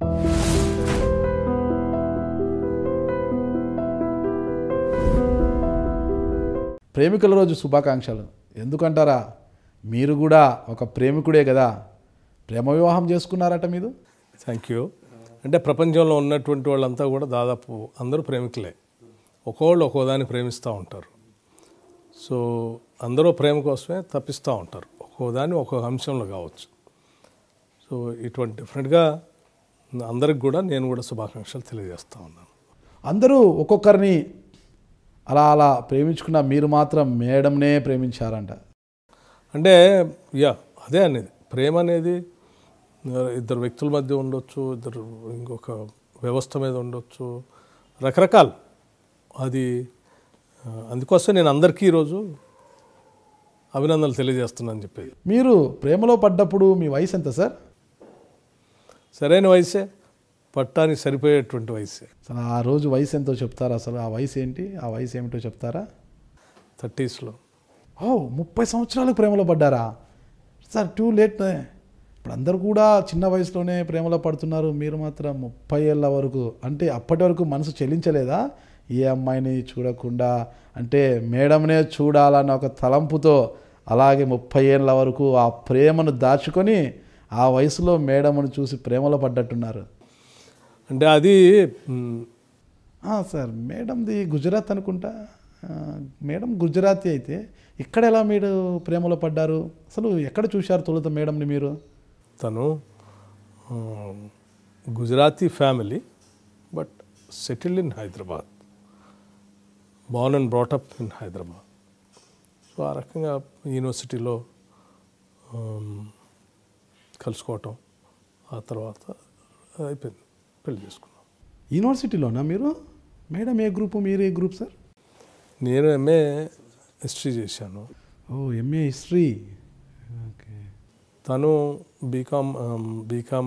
ప్రేమికుల రోజు శుభాకాంక్షలు ఎందుకంటారా మీరు కూడా ఒక ప్రేమికుడే కదా ప్రేమ వివాహం చేసుకున్నారట మీరు థ్యాంక్ యూ అంటే ప్రపంచంలో ఉన్నటువంటి వాళ్ళంతా కూడా దాదాపు అందరూ ప్రేమికులే ఒక్కోళ్ళు ఒక్కోదాన్ని ప్రేమిస్తూ ఉంటారు సో అందరూ ప్రేమ కోసమే తప్పిస్తూ ఉంటారు ఒక్కోదాన్ని ఒక్కొక్క అంశంలో కావచ్చు సో ఇటువంటి డిఫరెంట్గా అందరికి కూడా నేను కూడా శుభాకాంక్షలు తెలియజేస్తూ ఉన్నాను అందరూ ఒక్కొక్కరిని అలా అలా ప్రేమించుకున్న మీరు మాత్రం మేడంనే ప్రేమించారంట అంటే యా అదే అనేది ప్రేమ అనేది ఆ, ఇద్దరు వ్యక్తుల మధ్య ఉండొచ్చు ఇద్దరు ఇంకొక వ్యవస్థ మీద ఉండొచ్చు రకరకాలు అది ఆ, అందుకోసం నేను అందరికీ ఈరోజు అభినందనలు తెలియజేస్తున్నాను చెప్పేది మీరు ప్రేమలో పడ్డప్పుడు మీ వయసు ఎంత సార్ సరైన వయసే పట్టానికి సరిపోయేటువంటి వయసే అసలు ఆ రోజు వయసు ఎంతో చెప్తారా అసలు ఆ వయసు ఏంటి ఆ వయసు ఏమిటో చెప్తారా థర్టీస్లో ఓ ముప్పై సంవత్సరాలకు ప్రేమలో పడ్డారా సార్ టూ లేట్ ఇప్పుడు అందరు కూడా చిన్న వయసులోనే ప్రేమలో పడుతున్నారు మీరు మాత్రం ముప్పై ఏళ్ళ వరకు అంటే అప్పటి వరకు మనసు చెల్లించలేదా ఏ అమ్మాయిని చూడకుండా అంటే మేడంనే చూడాలన్న ఒక తలంపుతో అలాగే ముప్పై ఏళ్ళ వరకు ఆ ప్రేమను దాచుకొని ఆ వయసులో మేడంను చూసి ప్రేమలో పడ్డట్టున్నారు అంటే అది మ్, ఆ, సార్ మేడంది గుజరాత్ అనుకుంటా ఆ, మేడం గుజరాతీ అయితే ఇక్కడ ఎలా మీరు ప్రేమలో పడ్డారు అసలు ఎక్కడ చూశారు తొలుత మేడంని మీరు తను ఆ, Gujarati family but settled in Hyderabad born and brought up in Hyderabad so ఆ రకంగా యూనివర్సిటీలో ఆమ్, కలుసుకోవటం ఆ తర్వాత అయిపోయింది పెళ్లి చేసుకున్నాం యూనివర్సిటీలోనా మీరు మేడం ఏ గ్రూపు మీరు ఏ గ్రూప్ సార్ నేను ఎంఏ హిస్టరీ చేశాను ఓ ఎంఏ హిస్టరీ ఓకే తను BCom BCom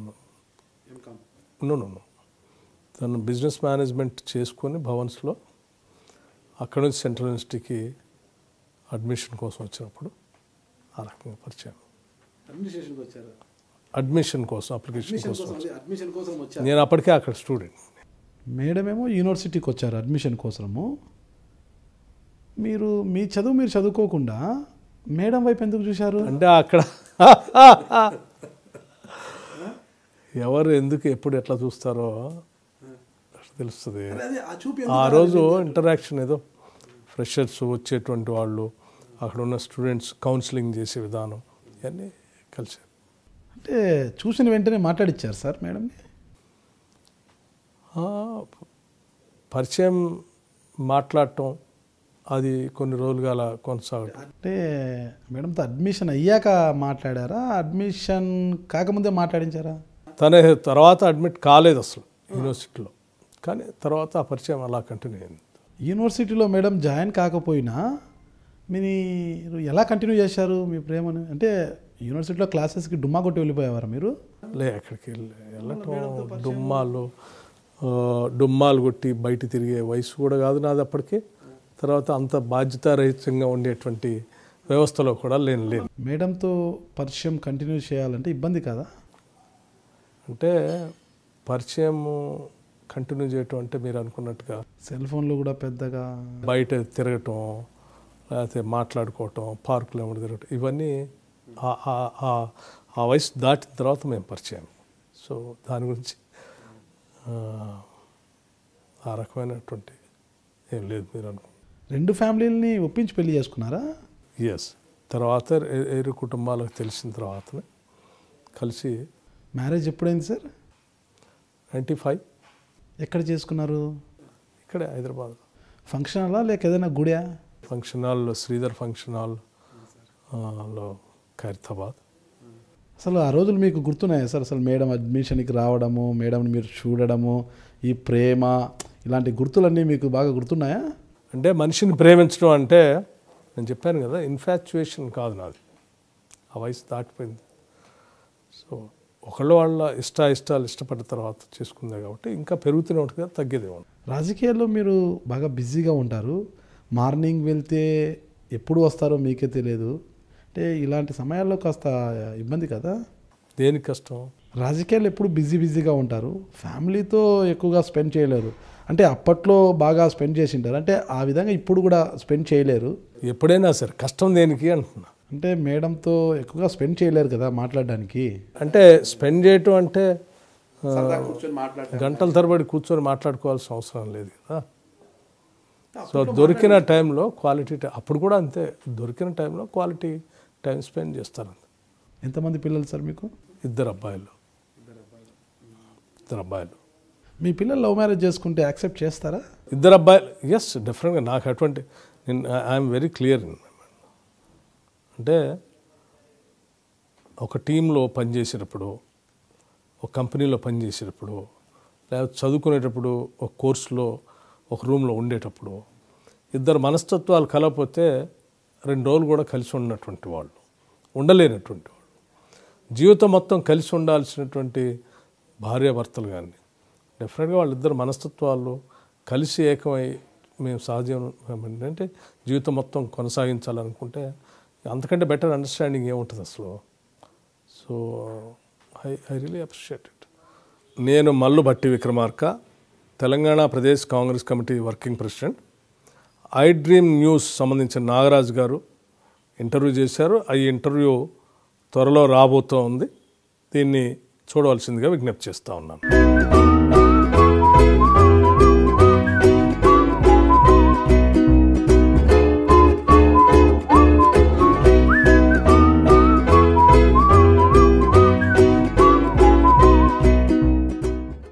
no no no తను బిజినెస్ మేనేజ్మెంట్ చేసుకొని భవన్స్లో అక్కడ నుంచి సెంట్రల్ యూనివర్సిటీకి అడ్మిషన్ కోసం వచ్చినప్పుడు ఆ రకంగా పరిచయం అడ్మినిస్ట్రేషన్కి వచ్చారు అడ్మిషన్ కోసం అప్లికేషన్ కోసం అడ్మిషన్ కోసం వచ్చారు నేను అప్పటికే అక్కడ స్టూడెంట్ మేడం ఏమో యూనివర్సిటీకి వచ్చారు అడ్మిషన్ కోసము మీరు మీ చదువు మీరు చదువుకోకుండా మేడం వైపు ఎందుకు చూశారు అంటే అక్కడ ఎవరు ఎందుకు ఎప్పుడు ఎట్లా చూస్తారో తెలుస్తుంది ఆ రోజు ఇంటరాక్షన్ ఏదో ఫ్రెషర్స్ వచ్చేటువంటి వాళ్ళు అక్కడ ఉన్న స్టూడెంట్స్ కౌన్సిలింగ్ చేసే విధానం ఇవన్నీ కలిసి అంటే చూసిన వెంటనే మాట్లాడిచ్చారు సార్ మేడంని ఆ, పరిచయం మాట్లాడటం అది కొన్ని రోజులుగా అలా కొనసాగటం అంటే మేడంతో అడ్మిషన్ అయ్యాక మాట్లాడారా అడ్మిషన్ కాకముందే మాట్లాడించారా తన తర్వాత అడ్మిట్ కాలేదు అసలు యూనివర్సిటీలో కానీ తర్వాత ఆ పరిచయం అలా కంటిన్యూ అయింది యూనివర్సిటీలో మేడం జాయిన్ కాకపోయినా మీరు ఎలా కంటిన్యూ చేశారు మీ ప్రేమను అంటే యూనివర్సిటీలో క్లాసెస్కి డుమ్మా కొట్టి వెళ్ళిపోయేవారా మీరు లే అక్కడికి వెళ్ళి వెళ్ళటం డుమ్మాలు ఆ, డుమ్మాలు కొట్టి బయట తిరిగే వయసు కూడా కాదు నాది అప్పటికి తర్వాత అంత బాధ్యతారహితంగా ఉండేటువంటి వ్యవస్థలో కూడా లేను లేను మేడంతో పరిచయం కంటిన్యూ చేయాలంటే ఇబ్బంది కదా అంటే పరిచయం కంటిన్యూ చేయటం అంటే మీరు అనుకున్నట్టుగా సెల్ ఫోన్లో కూడా పెద్దగా బయట తిరగటం లేకపోతే మాట్లాడుకోవటం పార్కులో ఏమిటి తిరగటం ఇవన్నీ ఆ- ఆ- ఆ- ఆ వయసు దాటిన తర్వాత మేము పరిచయం సో దాని గురించి ఆ, ఆ రకమైనటువంటి ఏం లేదు మీరు అనుకో రెండు ఫ్యామిలీలని ఒప్పించి పెళ్లి చేసుకున్నారా ఎస్ తర్వాత ఏ- ఏరు కుటుంబాలకు తెలిసిన తర్వాతనే కలిసి మ్యారేజ్ ఎప్పుడైంది సార్ నైంటీ ఫైవ్ ఎక్కడ చేసుకున్నారు ఇక్కడే హైదరాబాద్ ఫంక్షన్ హాలా లేక ఏదైనా గుడియా ఫంక్షన్ హాల్లో శ్రీధర్ ఫంక్షన్ హాల్ ఆ, లో ఖైరతాబాద్ అసలు ఆ రోజులు మీకు గుర్తున్నాయా సార్ అసలు మేడం అడ్మిషన్కి రావడము మేడంని మీరు చూడడము ఈ ప్రేమ ఇలాంటి గుర్తులన్నీ మీకు బాగా గుర్తున్నాయా అంటే మనిషిని ప్రేమించడం అంటే నేను చెప్పాను కదా ఇన్ఫాచ్యుయేషన్ కాదు నాది ఆ వయసు దాటిపోయింది సో ఒకళ్ళ వాళ్ళ ఇష్ట ఇష్టాలు ఇష్టపడ్డ తర్వాత చేసుకుందే కాబట్టి ఇంకా పెరుగుతూనే ఉంటుంది కదా తగ్గేదే ఉండదు రాజకీయాల్లో మీరు బాగా బిజీగా ఉంటారు మార్నింగ్ వెళ్తే ఎప్పుడు వస్తారో మీకే తెలియదు అంటే ఇలాంటి సమయాల్లో కాస్త ఇబ్బంది కదా దేనికి కష్టం రాజకీయాలు ఎప్పుడు బిజీ బిజీగా ఉంటారు ఫ్యామిలీతో ఎక్కువగా స్పెండ్ చేయలేరు అంటే అప్పట్లో బాగా స్పెండ్ చేసి ఉంటారు అంటే ఆ విధంగా ఇప్పుడు కూడా స్పెండ్ చేయలేరు ఎప్పుడైనా సరే కష్టం దేనికి అంటున్నా అంటే మేడంతో ఎక్కువగా స్పెండ్ చేయలేరు కదా మాట్లాడడానికి అంటే స్పెండ్ చేయటం అంటే ఆ, గంటల తరబడి కూర్చొని మాట్లాడుకోవాల్సిన అవసరం లేదు కదా సో దొరికిన టైంలో క్వాలిటీ టై- అప్పుడు కూడా అంతే దొరికిన టైంలో క్వాలిటీ టైం స్పెండ్ చేస్తారు ఎంతమంది పిల్లలు సార్ మీకు ఇద్దరు అబ్బాయిలు ఇద్దరు అబ్బాయిలు మీ పిల్లలు లవ్ మ్యారేజ్ చేసుకుంటే యాక్సెప్ట్ చేస్తారా ఇద్దరు అబ్బాయిలు ఎస్ డెఫినెట్గా నాకు అటువంటి నేను ఐఎమ్ వెరీ క్లియర్ అంటే ఒక టీంలో పనిచేసేటప్పుడు ఒక కంపెనీలో పనిచేసేటప్పుడు లేకపోతే చదువుకునేటప్పుడు ఒక కోర్సులో ఒక రూమ్లో ఉండేటప్పుడు ఇద్దరు మనస్తత్వాలు కలకపోతే రెండు రోజులు కూడా కలిసి ఉన్నటువంటి వాళ్ళు ఉండలేనటువంటి వాళ్ళు జీవితం మొత్తం కలిసి ఉండాల్సినటువంటి భార్యాభర్తలు కానీ డెఫినెట్గా వాళ్ళిద్దరు మనస్తత్వాలు కలిసి ఏకమై మేము సహజీవనం ఏంటంటే జీవితం మొత్తం కొనసాగించాలనుకుంటే అంతకంటే బెటర్ అండర్స్టాండింగ్ ఏముంటుంది అసలు so I I really appreciate it నేను Mallu Bhatti Vikramarka Telangana Pradesh Congress committee working president I dream news సంబంధించిన నాగరాజు గారు ఇంటర్వ్యూ చేశారు ఈ ఇంటర్వ్యూ త్వరలో రాబోతోంది దీన్ని చూడవలసిందిగా విజ్ఞప్తి చేస్తూ ఉన్నాను